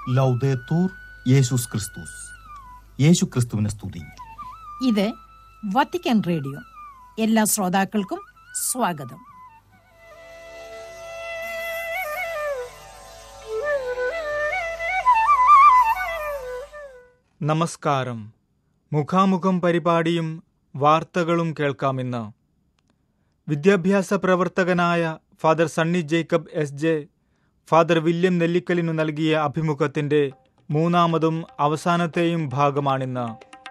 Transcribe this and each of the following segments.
ലൗദേത്തൂർ യേശുസ് ക്രിസ്തുസ് യേശു ക്രിസ്തുവിനെ സ്തുതി ഇത് വത്തിക്കാൻ റേഡിയോ എല്ലാ ശ്രോതാക്കൾക്കും സ്വാഗതം നമസ്കാരം മുഖാമുഖം പരിപാടിയും വാർത്തകളും കേൾക്കാമിന്ന് വിദ്യാഭ്യാസ പ്രവർത്തകനായ father Sunny Jacob S J father William നെല്ലിക്കലിനു നൽകിയ അഭിമുഖത്തിന്റെ മൂന്നാമതും അവസാനത്തെയും ഭാഗമാണിന്ന്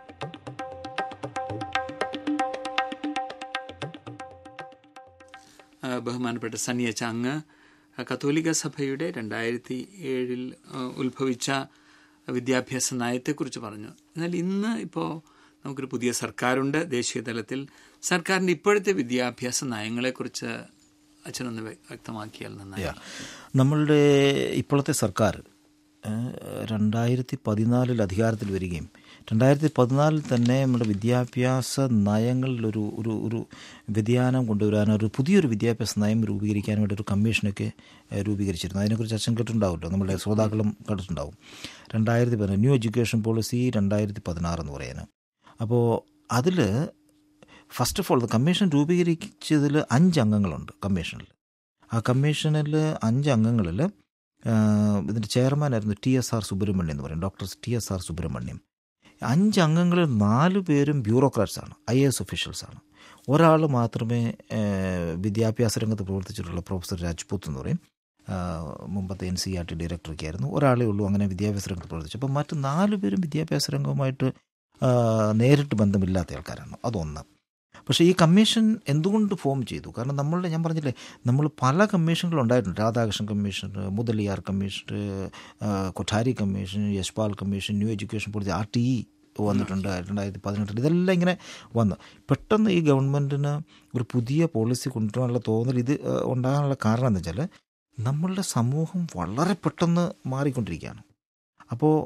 ആ, ബഹുമാനപ്പെട്ട സനിയച്ച അങ്ങ് കത്തോലിക്ക സഭയുടെ രണ്ടായിരത്തി ഏഴിൽ ഉത്ഭവിച്ച വിദ്യാഭ്യാസ നയത്തെക്കുറിച്ച് പറഞ്ഞു എന്നാൽ ഇന്ന് ഇപ്പോൾ നമുക്കൊരു പുതിയ സർക്കാരുണ്ട് ദേശീയ തലത്തിൽ സർക്കാരിൻ്റെ ഇപ്പോഴത്തെ വിദ്യാഭ്യാസ നയങ്ങളെക്കുറിച്ച് അച്ഛനൊന്ന് വ്യ- വ്യക്തമാക്കിയാൽ നന്നായി നമ്മളുടെ ഇപ്പോഴത്തെ സർക്കാർ ഏഹ്, രണ്ടായിരത്തി പതിനാലിൽ അധികാരത്തിൽ വരികയും രണ്ടായിരത്തി പതിനാലിൽ തന്നെ നമ്മുടെ വിദ്യാഭ്യാസ നയങ്ങളിലൊരു ഒരു ഒരു വ്യതിയാനം കൊണ്ടുവരാൻ ഒരു പുതിയൊരു വിദ്യാഭ്യാസ നയം രൂപീകരിക്കാൻ വേണ്ടി ഒരു കമ്മീഷനൊക്കെ ഏഹ്, രൂപീകരിച്ചിരുന്നു അതിനെക്കുറിച്ച് അച്ഛൻ കേട്ടിട്ടുണ്ടാവുമല്ലോ നമ്മുടെ ശ്രോതാക്കളും കേട്ടിട്ടുണ്ടാവും രണ്ടായിരത്തി പതിനാറ് ന്യൂ എഡ്യൂക്കേഷൻ പോളിസി രണ്ടായിരത്തി പതിനാറ് എന്ന് പറയുന്നത് അപ്പോൾ അതിൽ ഫസ്റ്റ് ഓഫ് ഓൾ കമ്മീഷൻ രൂപീകരിച്ചതിൽ അഞ്ച് അംഗങ്ങളുണ്ട് കമ്മീഷനിൽ ആ കമ്മീഷനിൽ അഞ്ച് അംഗങ്ങളിൽ ഇതിൻ്റെ ചെയർമാനായിരുന്നു ടി എസ് ആർ സുബ്രഹ്മണ്യം എന്ന് പറയും doctor T S R Subrahmanyam അഞ്ച് അംഗങ്ങളിൽ നാല് പേരും ബ്യൂറോക്രാറ്റ്സാണ് ഐ എ എസ് ഒഫീഷ്യൽസാണ് ഒരാൾ മാത്രമേ ഏഹ്, വിദ്യാഭ്യാസ രംഗത്ത് പ്രവർത്തിച്ചിട്ടുള്ള പ്രൊഫസർ രാജ്പൂത്ത് എന്ന് പറയും ആഹ്, മുമ്പത്തെ എൻ സി ആർ ടി ഡയറക്ടറൊക്കെ ആയിരുന്നു ഒരാളേ ഉള്ളൂ അങ്ങനെ വിദ്യാഭ്യാസ രംഗത്ത് പ്രവർത്തിച്ചു അപ്പോൾ മറ്റ് നാല് പേരും വിദ്യാഭ്യാസ രംഗവുമായിട്ട് ആഹ്, നേരിട്ട് ബന്ധമില്ലാത്ത ആൾക്കാരാണ് അതൊന്ന് പക്ഷേ ഈ കമ്മീഷൻ എന്തുകൊണ്ട് ഫോം ചെയ്തു കാരണം നമ്മളുടെ ഞാൻ പറഞ്ഞില്ലേ നമ്മൾ പല കമ്മീഷനുകൾ ഉണ്ടായിട്ടുണ്ട് രാധാകൃഷ്ണൻ കമ്മീഷൻ മുതലിയാർ കമ്മീഷൻ ആ, Kothari commission Yashpal commission new education policy R T E വന്നിട്ടുണ്ട് രണ്ടായിരത്തി പതിനെട്ടിൽ ഇതെല്ലാം ഇങ്ങനെ വന്നു പെട്ടെന്ന് ഈ ഗവൺമെൻറ്റിന് ഒരു പുതിയ പോളിസി കൊണ്ടുവരാനുള്ള തോന്നൽ ഇത് ആ, ഉണ്ടാകാനുള്ള കാരണം എന്താ വെച്ചാൽ നമ്മളുടെ സമൂഹം വളരെ പെട്ടെന്ന് മാറിക്കൊണ്ടിരിക്കുകയാണ് അപ്പോൾ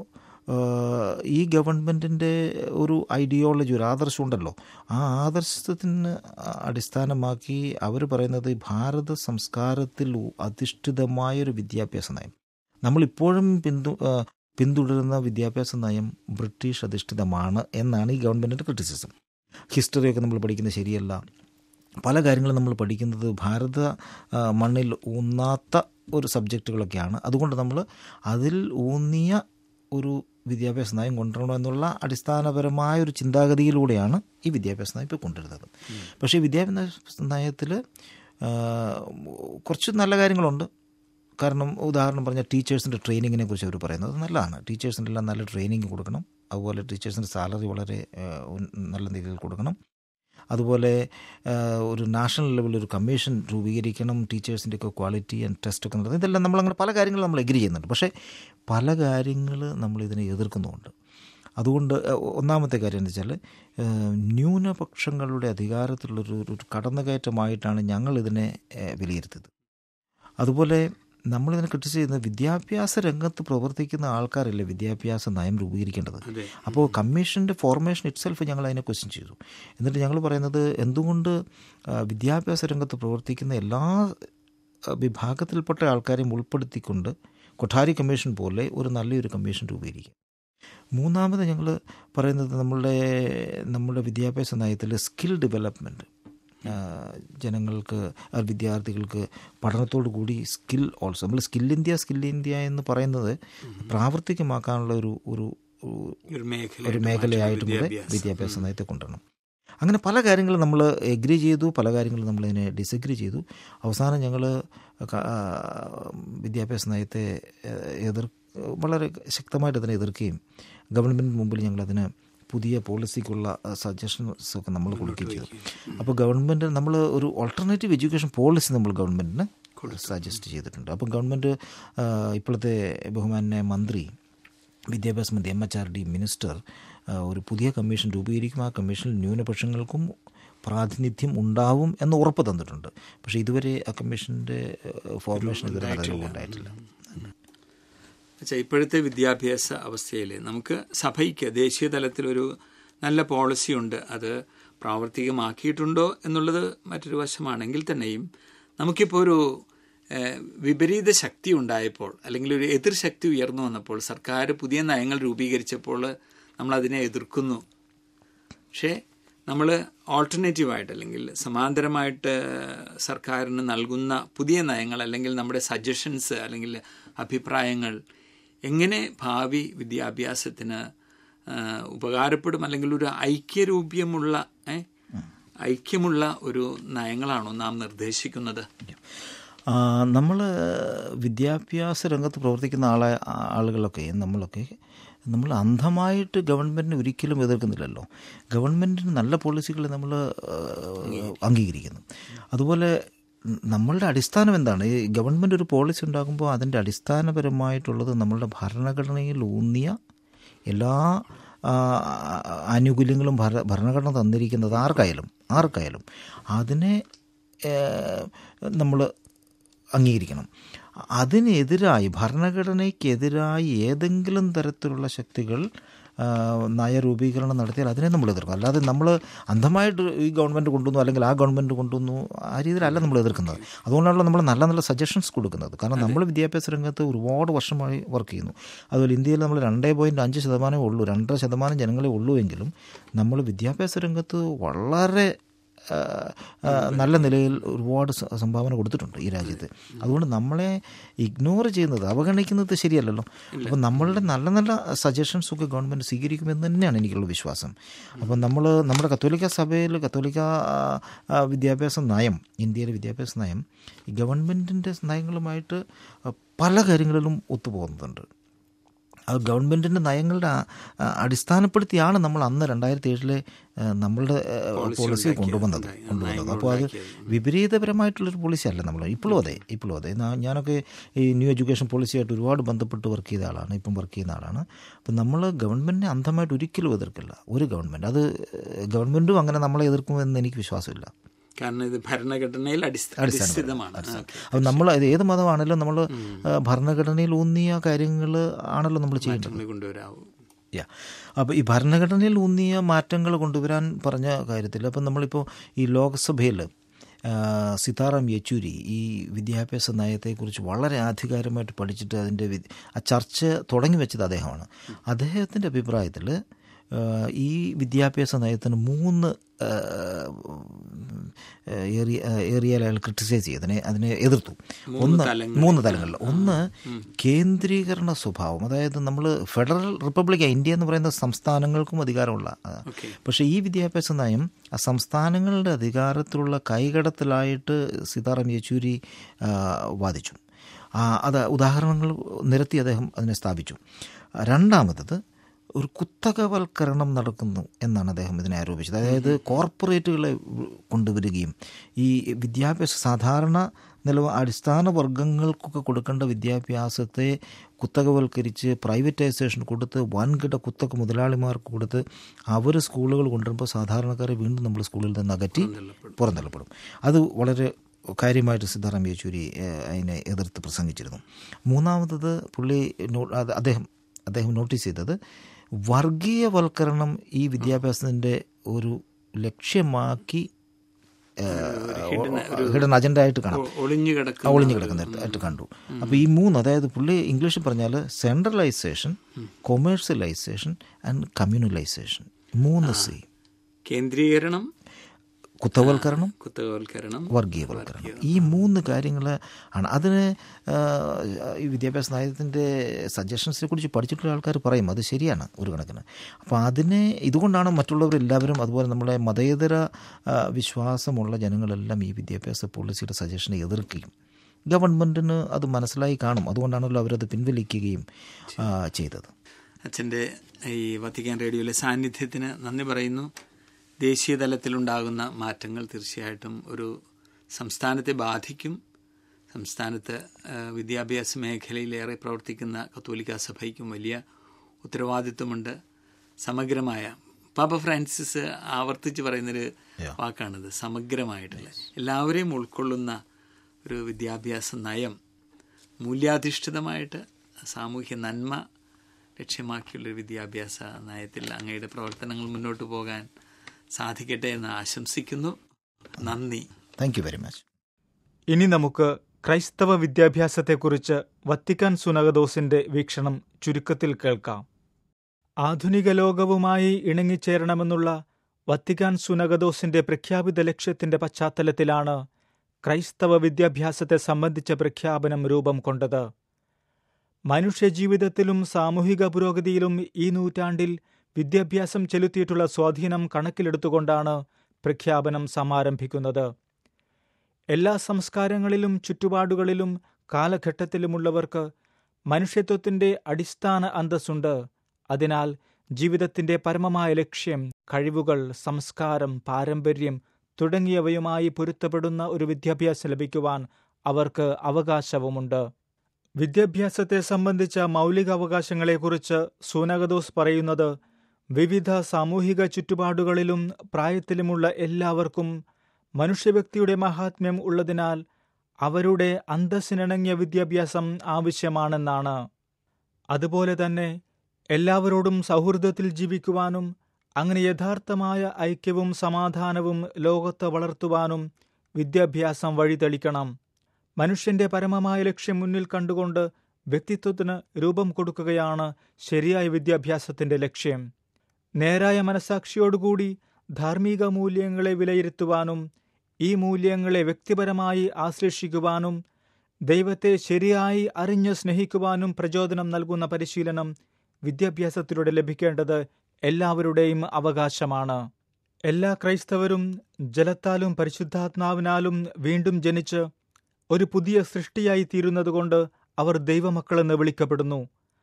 ഈ ഗവൺമെൻറ്റിൻ്റെ ഒരു ഐഡിയോളജി ഒരു ആദർശം ഉണ്ടല്ലോ ആ ആദർശത്തിന് അടിസ്ഥാനമാക്കി അവർ പറയുന്നത് ഈ ഭാരത സംസ്കാരത്തിൽ അധിഷ്ഠിതമായൊരു വിദ്യാഭ്യാസ നയം നമ്മളിപ്പോഴും പിന്തു ആ, പിന്തുടരുന്ന വിദ്യാഭ്യാസ നയം ബ്രിട്ടീഷ് അധിഷ്ഠിതമാണ് എന്നാണ് ഈ ഗവൺമെൻറ്റിൻ്റെ ക്രിറ്റിസിസം ഹിസ്റ്ററിയൊക്കെ നമ്മൾ പഠിക്കുന്നത് ശരിയല്ല പല കാര്യങ്ങളും നമ്മൾ പഠിക്കുന്നത് ഭാരത ആ, മണ്ണിൽ ഊന്നാത്ത ഒരു സബ്ജക്റ്റുകളൊക്കെയാണ് അതുകൊണ്ട് നമ്മൾ അതിൽ ഊന്നിയ ഒരു വിദ്യാഭ്യാസ നയം കൊണ്ടുവരണം എന്നുള്ള അടിസ്ഥാനപരമായ ഒരു ചിന്താഗതിയിലൂടെയാണ് ഈ വിദ്യാഭ്യാസ നയം ഇപ്പോൾ കൊണ്ടുവരുന്നത് പക്ഷേ ഈ വിദ്യാഭ്യാസ നയത്തിൽ കുറച്ച് നല്ല കാര്യങ്ങളുണ്ട് കാരണം ഉദാഹരണം പറഞ്ഞാൽ ടീച്ചേഴ്സിൻ്റെ ട്രെയിനിങ്ങിനെ കുറിച്ച് അവർ പറയുന്നത് നല്ലതാണ് ടീച്ചേഴ്സിൻ്റെ എല്ലാം നല്ല ട്രെയിനിങ് കൊടുക്കണം അതുപോലെ ടീച്ചേഴ്സിൻ്റെ സാലറി വളരെ ആ, ഉൻ- നല്ല രീതിയിൽ കൊടുക്കണം അതുപോലെ ആ, ഒരു നാഷണൽ ലെവലിൽ ഒരു കമ്മീഷൻ രൂപീകരിക്കണം ടീച്ചേഴ്സിൻ്റെ ഒക്കെ ക്വാളിറ്റി ആൻഡ് ടെസ്റ്റ് ഒക്കെ നടത്തുന്നത് ഇതെല്ലാം നമ്മളങ്ങനെ പല കാര്യങ്ങളും നമ്മൾ എഗ്രി ചെയ്യുന്നുണ്ട് പക്ഷേ പല കാര്യങ്ങൾ നമ്മൾ ഇതിനെ എതിർക്കുന്നുമുണ്ട് അതുകൊണ്ട് ആ, ഒന്നാമത്തെ കാര്യം എന്ന് വെച്ചാൽ ആ, ന്യൂനപക്ഷങ്ങളുടെ അധികാരത്തിലുള്ളൊരു ഒരു ഒരു കടന്നുകയറ്റമായിട്ടാണ് ഞങ്ങൾ ഇതിനെ ആ, വിലയിരുത്തിയത് അതുപോലെ നമ്മളിതിനെ ക്രിട്ടിസ് ചെയ്യുന്നത് വിദ്യാഭ്യാസ രംഗത്ത് പ്രവർത്തിക്കുന്ന ആൾക്കാരല്ലേ വിദ്യാഭ്യാസ നയം രൂപീകരിക്കേണ്ടത് അതെ അപ്പോൾ കമ്മീഷൻ്റെ ഫോർമേഷൻ ഇറ്റ്സെൽഫ് ഞങ്ങൾ അതിനെ ക്വസ്റ്റ്യൻ ചെയ്തു എന്നിട്ട് ഞങ്ങൾ പറയുന്നത് എന്തുകൊണ്ട് ആ, വിദ്യാഭ്യാസ രംഗത്ത് പ്രവർത്തിക്കുന്ന എല്ലാ ആ, വിഭാഗത്തിൽപ്പെട്ട ആൾക്കാരെയും ഉൾപ്പെടുത്തിക്കൊണ്ട് കൊഠാരി കമ്മീഷൻ പോലെ ഒരു നല്ലൊരു കമ്മീഷൻ രൂപീകരിക്കും മൂന്നാമത് ഞങ്ങൾ പറയുന്നത് നമ്മളുടെ നമ്മുടെ വിദ്യാഭ്യാസ നയത്തിൽ സ്കിൽ ഡെവലപ്മെൻറ്റ് ജനങ്ങൾക്ക് ആ, വിദ്യാർത്ഥികൾക്ക് പഠനത്തോടു കൂടി സ്കിൽ ഓൾസോ നമ്മൾ സ്കിൽ ഇന്ത്യ സ്കിൽ ഇന്ത്യ എന്ന് പറയുന്നത് പ്രാവർത്തികമാക്കാനുള്ള ഒരു ഒരു ഒരു മേഖല ഒരു മേഖലയായിട്ടും കൂടെ വിദ്യാഭ്യാസ നയത്തെ കൊണ്ടുവരണം അങ്ങനെ പല കാര്യങ്ങളും നമ്മൾ എഗ്രി ചെയ്തു പല കാര്യങ്ങളും നമ്മളതിനെ ഡിസഗ്രി ചെയ്തു അവസാനം ഞങ്ങൾ വിദ്യാഭ്യാസ നയത്തെ ഏഹ്, എതിർ വളരെ ശക്തമായിട്ട് അതിനെ എതിർക്കുകയും ഗവൺമെൻറ് മുമ്പിൽ ഞങ്ങളതിന് പുതിയ പോളിസിക്കുള്ള സജഷൻസ് ഒക്കെ നമ്മൾ കൊടുക്കുകയും ചെയ്തു അപ്പോൾ ഗവൺമെൻറ് നമ്മൾ ഒരു ഓൾട്ടർനേറ്റീവ് എഡ്യൂക്കേഷൻ പോളിസി നമ്മൾ ഗവൺമെൻറ്റിന് സജസ്റ്റ് ചെയ്തിട്ടുണ്ട് അപ്പം ഗവൺമെൻറ് ഇപ്പോഴത്തെ ബഹുമാന്യ മന്ത്രി വിദ്യാഭ്യാസ മന്ത്രി M H R D minister ആ, ഒരു പുതിയ കമ്മീഷൻ രൂപീകരിക്കും ആ കമ്മീഷനിൽ ന്യൂനപക്ഷങ്ങൾക്കും പ്രാതിനിധ്യം ഉണ്ടാവും എന്ന് ഉറപ്പ് തന്നിട്ടുണ്ട് പക്ഷേ ഇതുവരെ ആ കമ്മീഷൻ്റെ ഫോർമേഷൻ ഇതുവരെ നടന്നുകൊണ്ടായിട്ടില്ല അച്ഛാ ഇപ്പോഴത്തെ വിദ്യാഭ്യാസ അവസ്ഥയിൽ നമുക്ക് സഭയ്ക്ക് ദേശീയ തലത്തിലൊരു നല്ല പോളിസിയുണ്ട് അത് പ്രാവർത്തികമാക്കിയിട്ടുണ്ടോ എന്നുള്ളത് മറ്റൊരു വശമാണെങ്കിൽ തന്നെയും നമുക്കിപ്പോൾ ഒരു ഏഹ്, വിപരീത ശക്തി ഉണ്ടായപ്പോൾ അല്ലെങ്കിൽ ഒരു എതിർ ശക്തി ഉയർന്നു വന്നപ്പോൾ സർക്കാർ പുതിയ നയങ്ങൾ രൂപീകരിച്ചപ്പോൾ നമ്മൾ അതിനെ എതിർക്കുന്നു പക്ഷേ നമ്മൾ ഓൾട്ടർനേറ്റീവായിട്ട് അല്ലെങ്കിൽ സമാന്തരമായിട്ട് സർക്കാരിന് നൽകുന്ന പുതിയ നയങ്ങൾ അല്ലെങ്കിൽ നമ്മുടെ സജഷൻസ് അല്ലെങ്കിൽ അഭിപ്രായങ്ങൾ എങ്ങനെ ഭാവി വിദ്യാഭ്യാസത്തിന് ആ, ഉപകാരപ്പെടും അല്ലെങ്കിൽ ഒരു ഐക്യരൂപ്യമുള്ള ഏ, ഐക്യമുള്ള ഒരു നയങ്ങളാണോ നാം നിർദ്ദേശിക്കുന്നത് നമ്മൾ വിദ്യാഭ്യാസ രംഗത്ത് പ്രവർത്തിക്കുന്ന ആളെ ആളുകളൊക്കെ നമ്മളൊക്കെ നമ്മൾ അന്ധമായിട്ട് ഗവൺമെൻറ്റിനെ ഒരിക്കലും എതിർക്കുന്നില്ലല്ലോ ഗവൺമെൻറ്റിന് നല്ല പോളിസികളെ നമ്മൾ അംഗീകരിക്കുന്നു അതുപോലെ നമ്മളുടെ അടിസ്ഥാനം എന്താണ് ഈ ഗവൺമെൻറ് ഒരു പോളിസി ഉണ്ടാകുമ്പോൾ അതിൻ്റെ അടിസ്ഥാനപരമായിട്ടുള്ളത് നമ്മളുടെ ഭരണഘടനയിൽ ഊന്നിയ എല്ലാ ആ, ആനുകൂല്യങ്ങളും ഭര ഭരണഘടന തന്നിരിക്കുന്നത് ആർക്കായാലും ആർക്കായാലും അതിനെ നമ്മൾ അംഗീകരിക്കണം അതിനെതിരായി ഭരണഘടനയ്ക്കെതിരായി ഏതെങ്കിലും തരത്തിലുള്ള ശക്തികൾ ആ, നയരൂപീകരണം നടത്തിയാൽ അതിനെ നമ്മൾ എതിർക്കും അല്ലാതെ നമ്മൾ അന്ധമായിട്ട് ഈ ഗവൺമെൻറ് കൊണ്ടുവന്നു അല്ലെങ്കിൽ ആ ഗവൺമെൻറ് കൊണ്ടുവന്നു ആ രീതിയിലല്ല നമ്മൾ എതിർക്കുന്നത് അതുകൊണ്ടാണല്ലോ നമ്മൾ നല്ല നല്ല സജഷൻസ് കൊടുക്കുന്നത് കാരണം നമ്മൾ വിദ്യാഭ്യാസ രംഗത്ത് ഒരുപാട് വർഷമായി വർക്ക് ചെയ്യുന്നു അതുപോലെ ഇന്ത്യയിൽ നമ്മൾ രണ്ടേ പോയിൻറ്റ് അഞ്ച് ശതമാനമേ ഉള്ളൂ രണ്ടര ശതമാനം ജനങ്ങളെ ഉള്ളൂ എങ്കിലും നമ്മൾ വിദ്യാഭ്യാസ രംഗത്ത് വളരെ ആ, ആ, നല്ല നിലയിൽ ഒരുപാട് സ- സംഭാവന കൊടുത്തിട്ടുണ്ട് ഈ രാജ്യത്ത് അതുകൊണ്ട് നമ്മളെ ഇഗ്നോർ ചെയ്യുന്നത് അവഗണിക്കുന്നത് ശരിയല്ലല്ലോ അപ്പം നമ്മളുടെ നല്ല നല്ല സജഷൻസ് ഒക്കെ ഗവൺമെൻറ് സ്വീകരിക്കുമെന്ന് തന്നെയാണ് എനിക്കുള്ള വിശ്വാസം അപ്പം നമ്മൾ നമ്മുടെ കത്തോലിക്ക സഭയിൽ കത്തോലിക്ക ആ, ആ, വിദ്യാഭ്യാസ നയം ഇന്ത്യയിലെ വിദ്യാഭ്യാസ നയം ഈ ഗവൺമെൻറ്റിൻ്റെ നയങ്ങളുമായിട്ട് പല കാര്യങ്ങളിലും ഒത്തുപോകുന്നുണ്ട് അത് ഗവൺമെൻറ്റിൻ്റെ നയങ്ങളുടെ ആ- ആ അടിസ്ഥാനപ്പെടുത്തിയാണ് നമ്മൾ അന്ന് രണ്ടായിരത്തി ഏഴിലെ നമ്മളുടെ പോളിസി കൊണ്ടുവന്നത് കൊണ്ടുവന്നത് അപ്പോൾ അത് വിപരീതപരമായിട്ടുള്ളൊരു പോളിസി അല്ല നമ്മൾ ഇപ്പോഴും അതെ ഇപ്പോഴും അതെ നാ- ഞാനൊക്കെ ഈ ന്യൂ എഡ്യൂക്കേഷൻ പോളിസിയായിട്ട് ഒരുപാട് ബന്ധപ്പെട്ട് വർക്ക് ചെയ്ത ആളാണ് ഇപ്പം വർക്ക് ചെയ്യുന്ന ആളാണ് അപ്പം നമ്മൾ ഗവൺമെൻറ്റിനെ അന്ധമായിട്ട് ഒരിക്കലും എതിർക്കില്ല ഒരു ഗവൺമെൻറ് അത് ഗവൺമെൻറ്റും അങ്ങനെ നമ്മളെ എതിർക്കുമെന്ന് എനിക്ക് വിശ്വാസമില്ല കാരണം ഇത് ഭരണഘടനയിൽ അടിസ്ഥ- അടിസ്ഥിതമാണ് ഓക്കേ. അപ്പം നമ്മൾ ഇത് ഏത് മതമാണല്ലോ നമ്മൾ ഭരണഘടനയിൽ ഊന്നിയ കാര്യങ്ങൾ ആണല്ലോ നമ്മൾ ചെയ്യേണ്ടത് മാറ്റങ്ങൾ കൊണ്ടുവരാവൂ യാ അപ്പോൾ ഈ ഭരണഘടനയിൽ ഊന്നിയ മാറ്റങ്ങൾ കൊണ്ടുവരാൻ പറഞ്ഞ കാര്യത്തിൽ അപ്പം നമ്മളിപ്പോൾ ഈ ലോക്സഭയിൽ സീതാറാം യെച്ചൂരി ഈ വിദ്യാഭ്യാസ നയത്തെക്കുറിച്ച് വളരെ ആധികാരമായിട്ട് പഠിച്ചിട്ട് അതിൻ്റെ വി- ആ ചർച്ച തുടങ്ങി വെച്ചത് അദ്ദേഹമാണ് അദ്ദേഹത്തിൻ്റെ അഭിപ്രായത്തിൽ ഈ വിദ്യാഭ്യാസ നയത്തിന് മൂന്ന് ഏരിയ ഏരിയയിൽ അയാൾ ക്രിട്ടിസൈസ് ചെയ്തു അതിനെ അതിനെ എതിർത്തു ഒന്ന് മൂന്ന് തലങ്ങളിൽ ഒന്ന് കേന്ദ്രീകരണ സ്വഭാവം അതായത് നമ്മൾ ഫെഡറൽ റിപ്പബ്ലിക് ഇന്ത്യ എന്ന് പറയുന്ന സംസ്ഥാനങ്ങൾക്കും അധികാരമുള്ള ആ, പക്ഷേ ഈ വിദ്യാഭ്യാസ നയം ആ സംസ്ഥാനങ്ങളുടെ അധികാരത്തിലുള്ള കൈകടത്തലായിട്ട് സീതാറാം യെച്ചൂരി ആ, വാദിച്ചു ആ, അത് ഉദാഹരണങ്ങൾ നിരത്തി അദ്ദേഹം അതിനെ സ്ഥാപിച്ചു രണ്ടാമത്തത് ഒരു കുത്തകവൽക്കരണം നടക്കുന്നു എന്നാണ് അദ്ദേഹം ഇതിനെ ആരോപിച്ചത് അതായത് കോർപ്പറേറ്റുകളെ കൊണ്ടുവരികയും ഈ വിദ്യാഭ്യാസ സാധാരണ നിലവ അടിസ്ഥാന വർഗങ്ങൾക്കൊക്കെ കൊടുക്കേണ്ട വിദ്യാഭ്യാസത്തെ കുത്തകവൽക്കരിച്ച് പ്രൈവറ്റൈസേഷൻ കൊടുത്ത് വൻകിട കുത്തക മുതലാളിമാർക്ക് കൊടുത്ത് അവർ സ്കൂളുകൾ കൊണ്ടുവരുമ്പോൾ സാധാരണക്കാരെ വീണ്ടും നമ്മൾ സ്കൂളിൽ നിന്ന് അകറ്റി പുറന്തള്ളപ്പെടും അത് വളരെ കാര്യമായിട്ട് സിദ്ധാറാം യെച്ചൂരി ഏഹ്, അതിനെ എതിർത്ത് പ്രസംഗിച്ചിരുന്നു മൂന്നാമത്തത് പുള്ളി നോ- അത് അദ്ദേഹം അദ്ദേഹം നോട്ടീസ് ചെയ്തത് വർഗീയവൽക്കരണം ഈ വിദ്യാഭ്യാസത്തിൻ്റെ ഒരു ലക്ഷ്യമാക്കി ഹിഡൻ അജണ്ട ആയിട്ട് കാണാം ഒളിഞ്ഞു കിടക്കുന്ന ഒളിഞ്ഞു കിടക്കുന്നതായിട്ട് കണ്ടു അപ്പോൾ ഈ മൂന്ന് അതായത് പുള്ളി ഇംഗ്ലീഷിൽ പറഞ്ഞാൽ സെൻട്രലൈസേഷൻ കൊമേഴ്സ്യലൈസേഷൻ ആൻഡ് കമ്മ്യൂണലൈസേഷൻ മൂന്ന് സി കേന്ദ്രീകരണം കുത്തവൽക്കരണം കുത്തകവൽക്കരണം വർഗീയവൽക്കരണം ഈ മൂന്ന് കാര്യങ്ങൾ ആണ് അതിന് ആ, ഈ വിദ്യാഭ്യാസ നയത്തിൻ്റെ സജഷൻസിനെ കുറിച്ച് പഠിച്ചിട്ടുള്ള ആൾക്കാർ പറയും അത് ശരിയാണ് ഒരു കണക്കിന് അപ്പോൾ അതിനെ ഇതുകൊണ്ടാണ് മറ്റുള്ളവരെല്ലാവരും അതുപോലെ നമ്മുടെ മതേതര ആ, വിശ്വാസമുള്ള ജനങ്ങളെല്ലാം ഈ വിദ്യാഭ്യാസ പോളിസിയുടെ സജഷനെ എതിർക്കുകയും ഗവൺമെൻറ്റിന് അത് മനസ്സിലായി കാണും അതുകൊണ്ടാണല്ലോ അവരത് പിൻവലിക്കുകയും ആ, ചെയ്തത് അച്ഛൻ്റെ ഈ വത്തിക്കാൻ റേഡിയോയിലെ സാന്നിധ്യത്തിന് നന്ദി പറയുന്നു ദേശീയ തലത്തിലുണ്ടാകുന്ന മാറ്റങ്ങൾ തീർച്ചയായിട്ടും ഒരു സംസ്ഥാനത്തെ ബാധിക്കും സംസ്ഥാനത്ത് ആ, വിദ്യാഭ്യാസ മേഖലയിലേറെ പ്രവർത്തിക്കുന്ന കത്തോലിക്ക സഭയ്ക്കും വലിയ ഉത്തരവാദിത്വമുണ്ട് സമഗ്രമായ പാപ്പ ഫ്രാൻസിസ് ആവർത്തിച്ച് പറയുന്നൊരു വാക്കാണിത് സമഗ്രമായിട്ടുള്ള എല്ലാവരെയും ഉൾക്കൊള്ളുന്ന ഒരു വിദ്യാഭ്യാസ നയം മൂല്യാധിഷ്ഠിതമായിട്ട് സാമൂഹ്യ നന്മ ലക്ഷ്യമാക്കിയുള്ളൊരു വിദ്യാഭ്യാസ നയത്തിൽ അങ്ങയുടെ പ്രവർത്തനങ്ങൾ മുന്നോട്ട് പോകാൻ സാധിക്കട്ടെ എന്ന് ആശംസിക്കുന്നു നന്ദി താങ്ക് യു വെരി മച്ച് ഇനി നമുക്ക് ക്രൈസ്തവ വിദ്യാഭ്യാസത്തെക്കുറിച്ച് വത്തിക്കാൻ സുനകദോസിന്റെ വീക്ഷണം ചുരുക്കത്തിൽ കേൾക്കാം ആധുനിക ലോകവുമായി ഇണങ്ങിച്ചേരണമെന്നുള്ള വത്തിക്കാൻ സുനകദോസിന്റെ പ്രഖ്യാപിത ലക്ഷ്യത്തിന്റെ പശ്ചാത്തലത്തിലാണ് ക്രൈസ്തവ വിദ്യാഭ്യാസത്തെ സംബന്ധിച്ച പ്രഖ്യാപനം രൂപം കൊണ്ടത് മനുഷ്യജീവിതത്തിലും സാമൂഹിക പുരോഗതിയിലും ഈ നൂറ്റാണ്ടിൽ വിദ്യാഭ്യാസം ചെലുത്തിയിട്ടുള്ള സ്വാധീനം കണക്കിലെടുത്തുകൊണ്ടാണ് പ്രഖ്യാപനം സമാരംഭിക്കുന്നത് എല്ലാ സംസ്കാരങ്ങളിലും ചുറ്റുപാടുകളിലും കാലഘട്ടത്തിലുമുള്ളവർക്ക് മനുഷ്യത്വത്തിന്റെ അടിസ്ഥാന അന്തസ്സുണ്ട് അതിനാൽ ജീവിതത്തിന്റെ പരമമായ ലക്ഷ്യം കഴിവുകൾ സംസ്കാരം പാരമ്പര്യം തുടങ്ങിയവയുമായി പൊരുത്തപ്പെടുന്ന ഒരു വിദ്യാഭ്യാസം ലഭിക്കുവാൻ അവർക്ക് അവകാശവുമുണ്ട് വിദ്യാഭ്യാസത്തെ സംബന്ധിച്ച മൗലികാവകാശങ്ങളെക്കുറിച്ച് സൂനകദോസ് പറയുന്നത് വിവിധ സാമൂഹിക ചുറ്റുപാടുകളിലും പ്രായത്തിലുമുള്ള എല്ലാവർക്കും മനുഷ്യവ്യക്തിയുടെ മഹാത്മ്യം ഉള്ളതിനാൽ അവരുടെ അന്തസ്സിനിണങ്ങിയ വിദ്യാഭ്യാസം ആവശ്യമാണെന്നാണ് അതുപോലെ തന്നെ എല്ലാവരോടും സൗഹൃദത്തിൽ ജീവിക്കുവാനും അങ്ങനെ യഥാർത്ഥമായ ഐക്യവും സമാധാനവും ലോകത്ത് വളർത്തുവാനും വിദ്യാഭ്യാസം വഴിതെളിക്കണം മനുഷ്യന്റെ പരമമായ ലക്ഷ്യം മുന്നിൽ കണ്ടുകൊണ്ട് വ്യക്തിത്വത്തിന് രൂപം കൊടുക്കുകയാണ് ശരിയായ വിദ്യാഭ്യാസത്തിന്റെ ലക്ഷ്യം നേരായ മനസാക്ഷിയോടുകൂടി ധാർമ്മിക മൂല്യങ്ങളെ വിലയിരുത്തുവാനും ഈ മൂല്യങ്ങളെ വ്യക്തിപരമായി ആശ്ലേഷിക്കുവാനും ദൈവത്തെ ശരിയായി അറിഞ്ഞ് സ്നേഹിക്കുവാനും പ്രചോദനം നൽകുന്ന പരിശീലനം വിദ്യാഭ്യാസത്തിലൂടെ ലഭിക്കേണ്ടത് എല്ലാവരുടെയും അവകാശമാണ് എല്ലാ ക്രൈസ്തവരും ജലത്താലും പരിശുദ്ധാത്മാവിനാലും വീണ്ടും ജനിച്ച് ഒരു പുതിയ സൃഷ്ടിയായി തീരുന്നതുകൊണ്ട് അവർ ദൈവമക്കളെന്ന് വിളിക്കപ്പെടുന്നു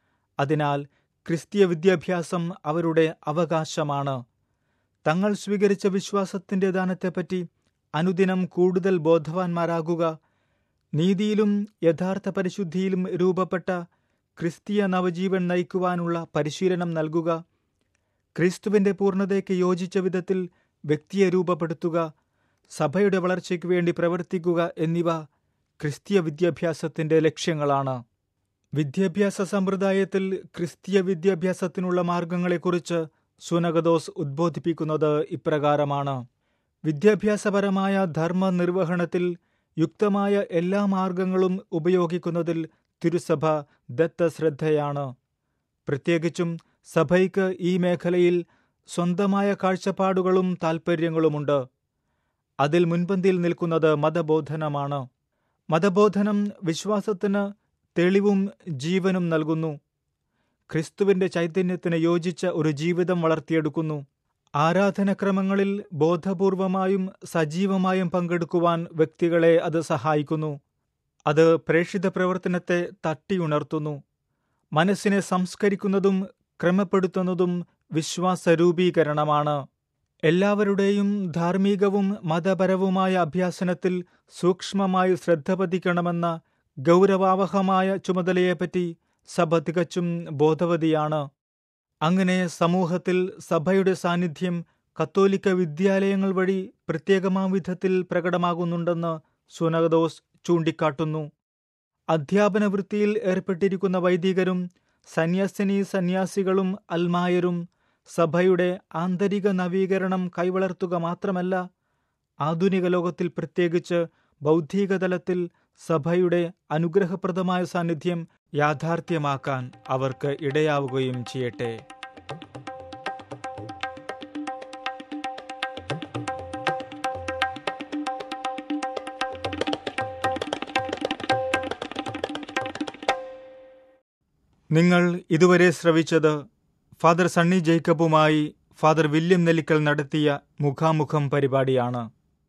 അതിനാൽ ക്രിസ്തീയ വിദ്യാഭ്യാസം അവരുടെ അവകാശമാണ് തങ്ങൾ സ്വീകരിച്ച വിശ്വാസത്തിന്റെ ദാനത്തെപ്പറ്റി അനുദിനം കൂടുതൽ ബോധവാന്മാരാകുക നീതിയിലും യഥാർത്ഥ പരിശുദ്ധിയിലും രൂപപ്പെട്ട ക്രിസ്തീയ നവജീവൻ നയിക്കുവാനുള്ള പരിശീലനം നൽകുക ക്രിസ്തുവിന്റെ പൂർണ്ണതയ്ക്ക് യോജിച്ച വിധത്തിൽ വ്യക്തിയെ രൂപപ്പെടുത്തുക സഭയുടെ വളർച്ചയ്ക്ക് വേണ്ടി പ്രവർത്തിക്കുക എന്നിവ ക്രിസ്തീയ വിദ്യാഭ്യാസത്തിന്റെ ലക്ഷ്യങ്ങളാണ് വിദ്യാഭ്യാസ സമ്പ്രദായത്തിൽ ക്രിസ്തീയ വിദ്യാഭ്യാസത്തിനുള്ള മാർഗങ്ങളെക്കുറിച്ച് സുനകദോസ് ഉദ്ബോധിപ്പിക്കുന്നത് ഇപ്രകാരമാണ് വിദ്യാഭ്യാസപരമായ ധർമ്മ നിർവഹണത്തിൽ യുക്തമായ എല്ലാ മാർഗങ്ങളും ഉപയോഗിക്കുന്നതിൽ തിരുസഭ ദത്തശ്രദ്ധയാണ് പ്രത്യേകിച്ചും സഭയ്ക്ക് ഈ മേഖലയിൽ സ്വന്തമായ കാഴ്ചപ്പാടുകളും താൽപ്പര്യങ്ങളുമുണ്ട് അതിൽ മുൻപന്തിയിൽ നിൽക്കുന്നത് മതബോധനമാണ് മതബോധനം വിശ്വാസത്തിന് തെളിവും ജീവനും നൽകുന്നു ക്രിസ്തുവിന്റെ ചൈതന്യത്തിന് യോജിച്ച ഒരു ജീവിതം വളർത്തിയെടുക്കുന്നു ആരാധനക്രമങ്ങളിൽ ബോധപൂർവമായും സജീവമായും പങ്കെടുക്കുവാൻ വ്യക്തികളെ അത് സഹായിക്കുന്നു അത് പ്രേക്ഷിത പ്രവർത്തനത്തെ തട്ടിയുണർത്തുന്നു മനസ്സിനെ സംസ്കരിക്കുന്നതും ക്രമപ്പെടുത്തുന്നതും വിശ്വാസരൂപീകരണമാണ് എല്ലാവരുടെയും ധാർമ്മികവും മതപരവുമായ അഭ്യാസനത്തിൽ സൂക്ഷ്മമായി ശ്രദ്ധ പതിക്കണമെന്ന ഗൗരവാവഹമായ ചുമതലയെപ്പറ്റി സഭ തികച്ചും ബോധവതിയാണ് അങ്ങനെ സമൂഹത്തിൽ സഭയുടെ സാന്നിധ്യം കത്തോലിക്ക വിദ്യാലയങ്ങൾ വഴി പ്രത്യേകമാം വിധത്തിൽ പ്രകടമാകുന്നുണ്ടെന്ന് സുനകദോസ് ചൂണ്ടിക്കാട്ടുന്നു അധ്യാപന വൃത്തിയിൽ ഏർപ്പെട്ടിരിക്കുന്ന വൈദികരും സന്യാസിനി സന്യാസികളും അൽമായരും സഭയുടെ ആന്തരിക നവീകരണം കൈവളർത്തുക മാത്രമല്ല ആധുനിക ലോകത്തിൽ പ്രത്യേകിച്ച് ബൗദ്ധിക തലത്തിൽ സഭയുടെ അനുഗ്രഹപ്രദമായ സാന്നിധ്യം യാഥാർത്ഥ്യമാക്കാൻ അവർക്ക് ഇടയാവുകയും ചെയ്യട്ടെ നിങ്ങൾ ഇതുവരെ ശ്രവിച്ചത് ഫാദർ സണ്ണി ജേക്കബുമായി ഫാദർ വില്യം നെല്ലിക്കൽ നടത്തിയ മുഖാമുഖം പരിപാടിയാണ്